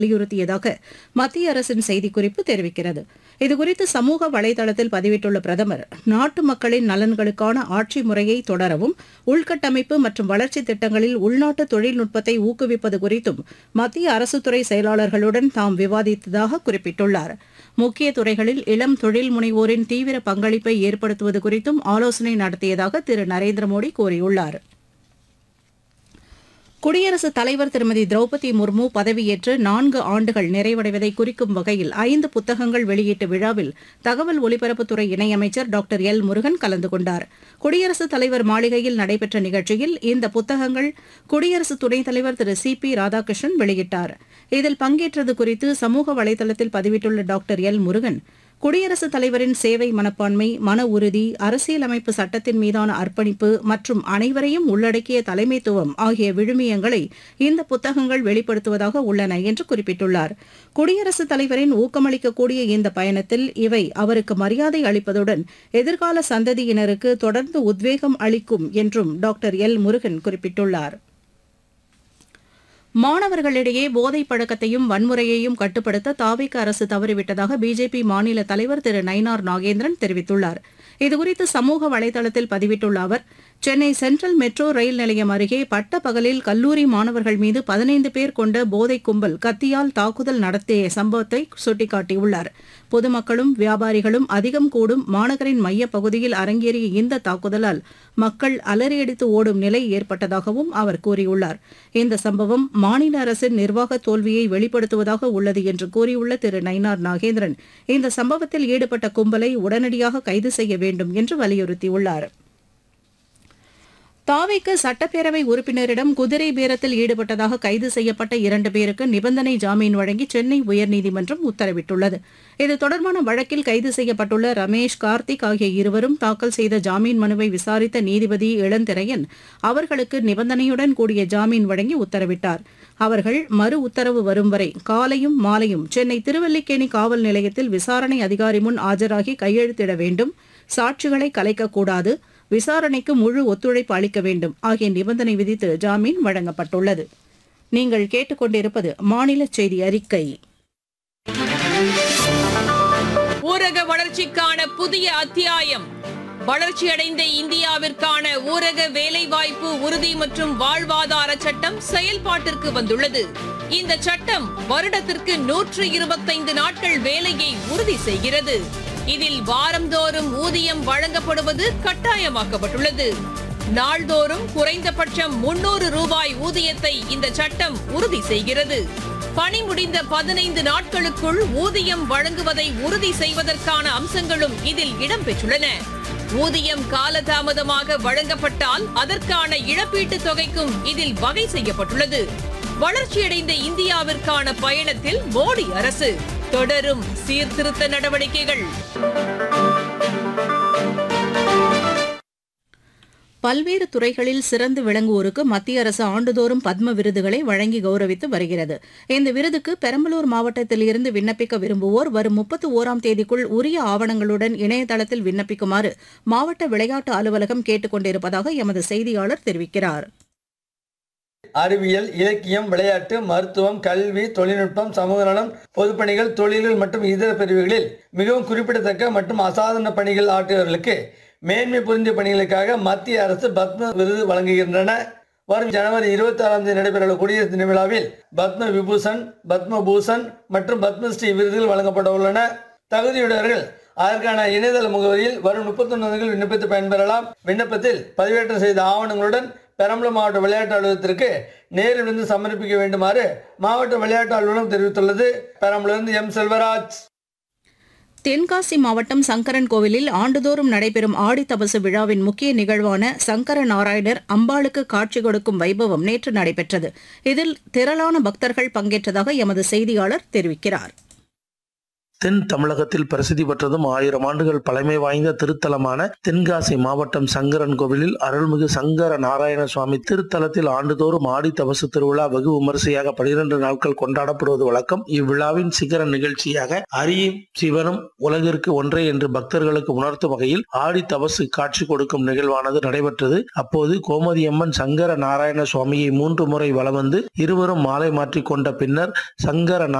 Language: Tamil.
வலியுறுத்தியதாக மத்திய அரசின் செய்திக்குறிப்பு தெரிவிக்கிறது இதுகுறித்து சமூக வலைதளத்தில் பதிவிட்டுள்ள பிரதமர் நாட்டு மக்களின் நலன்களுக்கான ஆட்சி முறையை தொடரவும் உள்கட்டமைப்பு மற்றும் வளர்ச்சித் திட்டங்களில் உள்நாட்டு தொழில்நுட்பத்தை ஊக்குவிப்பது குறித்தும் மத்திய அரசுத்துறை செயலாளர்களுடன் தாம் விவாதித்ததாக குறிப்பிட்டுள்ளார் முக்கிய துறைகளில் இளம் தொழில் முனைவோரின் தீவிர பங்களிப்பை ஏற்படுத்துவது குறித்தும் ஆலோசனை நடத்தியதாக திரு நரேந்திர மோடி கூறியுள்ளார் குடியரசுத் தலைவர் திருமதி திரௌபதி முர்மு பதவியேற்று நான்கு ஆண்டுகள் நிறைவடைவதை குறிக்கும் வகையில் ஐந்து புத்தகங்கள் வெளியீட்டு விழாவில் தகவல் ஒலிபரப்புத்துறை இணையமைச்சர் டாக்டர் எல் முருகன் கலந்து கொண்டார் குடியரசுத் தலைவர் மாளிகையில் நடைபெற்ற நிகழ்ச்சியில் இந்த புத்தகங்கள் குடியரசு துணைத் தலைவர் திரு சி பி ராதாகிருஷ்ணன் வெளியிட்டார் இதில் பங்கேற்றது குறித்து சமூக வலைதளத்தில் பதிவிட்டுள்ள டாக்டர் எல் முருகன் குடியரசுத் தலைவரின் சேவை மனப்பான்மை மன உறுதி அரசியலமைப்பு சட்டத்தின் மீதான அர்ப்பணிப்பு மற்றும் அனைவரையும் உள்ளடக்கிய தலைமைத்துவம் ஆகிய விழுமியங்களை இந்த புத்தகங்கள் வெளிப்படுத்துவதாக உள்ளன என்று குறிப்பிட்டுள்ளார் குடியரசுத் தலைவரின் ஊக்கமளிக்கக்கூடிய இந்த பயணத்தில் இவை அவருக்கு மரியாதை அளிப்பதுடன் எதிர்கால சந்ததியினருக்கு தொடர்ந்து உத்வேகம் அளிக்கும் என்றும் டாக்டர் எல் முருகன் குறிப்பிட்டுள்ளார் மாணவர்களிடையே போதைப் பழக்கத்தையும் வன்முறையையும் கட்டுப்படுத்த தாவேக அரசு தவறிவிட்டதாக பிஜேபி மாநில தலைவர் திரு நயினார் நாகேந்திரன் தெரிவித்துள்ளார் இதுகுறித்து சமூக வலைதளத்தில் பதிவிட்டுள்ள அவர் சென்னை சென்ட்ரல் மெட்ரோ ரயில் நிலையம் அருகே பட்ட பகலில் கல்லூரி மாணவர்கள் மீது பதினைந்து பேர் கொண்ட போதைக் கும்பல் கத்தியால் தாக்குதல் நடத்திய சம்பவத்தை சுட்டிக்காட்டியுள்ளார் பொதுமக்களும் வியாபாரிகளும் அதிகம் கூடும் மாநகரின் மையப் பகுதியில் அரங்கேறிய இந்த தாக்குதலால் மக்கள் அலறியடித்து ஓடும் நிலை ஏற்பட்டதாகவும் அவர் கூறியுள்ளார் இந்த சம்பவம் மாநில அரசின் நிர்வாக தோல்வியை வெளிப்படுத்துவதாக உள்ளது என்று கூறியுள்ள திரு நயினார் நாகேந்திரன் இந்த சம்பவத்தில் ஈடுபட்ட கும்பலை உடனடியாக கைது செய்ய வேண்டும் என்று வலியுறுத்தியுள்ளார் தாவேக்கு சட்டப்பேரவை உறுப்பினரிடம் குதிரை பேரத்தில் ஈடுபட்டதாக கைது செய்யப்பட்ட இரண்டு பேருக்கு நிபந்தனை ஜாமீன் வழங்கி சென்னை உயர்நீதிமன்றம் உத்தரவிட்டுள்ளது இது தொடர்பான வழக்கில் கைது செய்யப்பட்டுள்ள ரமேஷ் கார்த்திக் ஆகிய இருவரும் தாக்கல் செய்த ஜாமீன் மனுவை விசாரித்த நீதிபதி இளந்திரையன் அவர்களுக்கு நிபந்தனையுடன் கூடிய ஜாமீன் வழங்கி உத்தரவிட்டார் அவர்கள் மறு உத்தரவு வரும் வரை காலையும் மாலையும் சென்னை திருவல்லிக்கேணி காவல் நிலையத்தில் விசாரணை அதிகாரி முன் ஆஜராகி கையெழுத்திட வேண்டும் சாட்சிகளை கலைக்கக்கூடாது விசாரணைக்கு முழு ஒத்துழைப்பு அளிக்க வேண்டும் ஆகிய நிபந்தனை விதித்து ஜாமீன் வழங்கப்பட்டுள்ளது நீங்கள் கேட்டுக்கொண்டிருப்பது மாநில செய்தி அறிக்கை ஊரக வளர்ச்சிக்கான புதிய அத்தியாயம் வளர்ச்சியடைந்த இந்தியாவிற்கான ஊரக வேலைவாய்ப்பு உறுதி மற்றும் வாழ்வாதார சட்டம் செயல்பாட்டிற்கு வந்துள்ளது இந்த சட்டம் வருடத்திற்கு நூற்று இருபத்தைந்து நாட்கள் வேலையை உறுதி செய்கிறது இதில் வாரந்தோறும் ஊதியம் வழங்கப்படுவது கட்டாயமாக்கப்பட்டுள்ளது நாள்தோறும் குறைந்தபட்சம் முன்னூறு ரூபாய் ஊதியத்தை இந்த சட்டம் உறுதி செய்கிறது பணி முடிந்த பதினைந்து நாட்களுக்குள் ஊதியம் வழங்குவதை உறுதி செய்வதற்கான அம்சங்களும் இதில் இடம்பெற்றுள்ளன ஊதியம் காலதாமதமாக வழங்கப்பட்டால் அதற்கான இழப்பீட்டுத் தொகைக்கும் இதில் வகை செய்யப்பட்டுள்ளது வளர்ச்சியடைந்த இந்தியாவிற்கான பயணத்தில் மோடி அரசு தொடரும் சீர்திருத்த நடவடிக்கைகள் பல்வேறு துறைகளில் சிறந்து விளங்குவோருக்கு மத்திய அரசு ஆண்டுதோறும் பத்ம விருதுகளை வழங்கி கௌரவித்து வருகிறது இந்த விருதுக்கு பெரம்பலூர் மாவட்டத்தில் இருந்து விண்ணப்பிக்க விரும்புவோர் வரும் முப்பத்து ஓராம் தேதிக்குள் உரிய ஆவணங்களுடன் இணையதளத்தில் விண்ணப்பிக்குமாறு மாவட்ட விளையாட்டு அலுவலகம் கேட்டுக் கொண்டிருப்பதாக எமது செய்தியாளர் தெரிவிக்கிறார் அறிவியல் இலக்கியம் விளையாட்டு மருத்துவம் கல்வி தொழில்நுட்பம் சமூக நலம் பொதுப்பணிகள் தொழில்கள் மற்றும் இதர பிரிவுகளில் மிகவும் குறிப்பிடத்தக்க மற்றும் அசாதாரண பணிகள் ஆற்றியவர்களுக்கு மேன்மை புரிந்த பணிகளுக்காக மத்திய அரசு பத்ம விருது வழங்குகின்றன வரும் ஜனவரி இருபத்தி ஆறாம் தேதி நடைபெறவுள்ள குடியரசு தின விழாவில் பத்ம விபூஷன் பத்ம பூஷன் மற்றும் பத்மஸ்ரீ விருதுகள் வழங்கப்பட உள்ளன தகுதியுடையவர்கள் அதற்கான இணையதள முகவரியில் வரும் முப்பத்தொன்னு விண்ணப்பித்து பயன்பெறலாம் விண்ணப்பத்தில் பதிவேற்றம் செய்த ஆவணங்களுடன் பெரம்பலூர் மாவட்ட விளையாட்டு அலுவலகத்திற்கு நேரில் வந்து சமர்ப்பிக்க வேண்டுமாறு மாவட்ட விளையாட்டு அலுவலகம் தெரிவித்துள்ளது பெரம்பலூரிலிருந்து எம் செல்வராஜ் தென்காசி மாவட்டம் சங்கரன் கோவிலில் ஆண்டுதோறும் நடைபெறும் ஆடி தபசு விழாவின் முக்கிய நிகழ்வான சங்கர நாராயணர் அம்பாளுக்கு காட்சி கொடுக்கும் வைபவம் நேற்று நடைபெற்றது இதில் திரளான பக்தர்கள் பங்கேற்றதாக எமது செய்தியாளர் தெரிவிக்கிறார் தென் தமிழகத்தில் பிரசித்தி பெற்றதும் ஆயிரம் ஆண்டுகள் பழமை வாய்ந்த திருத்தலமான தென்காசி மாவட்டம் சங்கரன் கோவிலில் அருள்மிகு சங்கர நாராயண சுவாமி திருத்தலத்தில் ஆண்டுதோறும் ஆடி தபசு திருவிழா வெகு விமரிசையாக பனிரெண்டு நாட்கள் கொண்டாடப்படுவது வழக்கம் இவ்விழாவின் சிகர நிகழ்ச்சியாக அரியும் சிவனும் உலகிற்கு ஒன்றே என்று பக்தர்களுக்கு உணர்த்தும் வகையில் ஆடி தபசு காட்சி கொடுக்கும் நிகழ்வானது நடைபெற்றது அப்போது கோமதியம்மன் சங்கர நாராயண சுவாமியை மூன்று முறை வலம் வந்து இருவரும் மாலை மாற்றிக் கொண்ட பின்னர் சங்கர